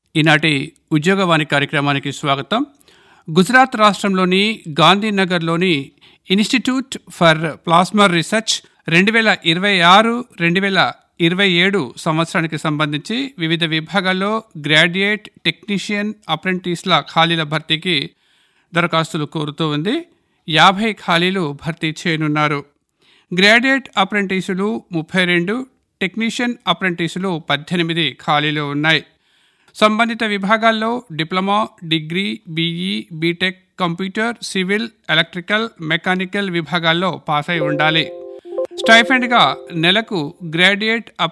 ఈనాటి ఉద్యోగవాణి కార్యక్రమానికి స్వాగతం గుజరాత్ రాష్ట్రంలోని గాంధీనగర్లోని ఇన్స్టిట్యూట్ ఫర్ ప్లాస్మర్ రీసెర్చ్ రెండు వేల ఇరవై ఆరు రెండు వేల ఇరవై ఏడు సంవత్సరానికి సంబంధించి వివిధ విభాగాల్లో గ్రాడ్యుయేట్ టెక్నీషియన్ అప్రెంటిస్ల ఖాళీల భర్తీకి దరఖాస్తులు కోరుతూ ఉంది యాభై ఖాళీలు భర్తీ చేయనున్నారు గ్రాడ్యుయేట్ అప్రెంటిసులు ముప్పై రెండు టెక్నీషియన్ అప్రెంటిసులు పద్దెనిమిది ఖాళీలు ఉన్నాయి సంబంధిత విభాగాల్లో diploma degree B E B Tech computer civil electrical mechanical విభాగాల్లో పాస్ అయి ఉండాలి స్టైఫండ్గా నెలకు గ్రాడ్యుయేట్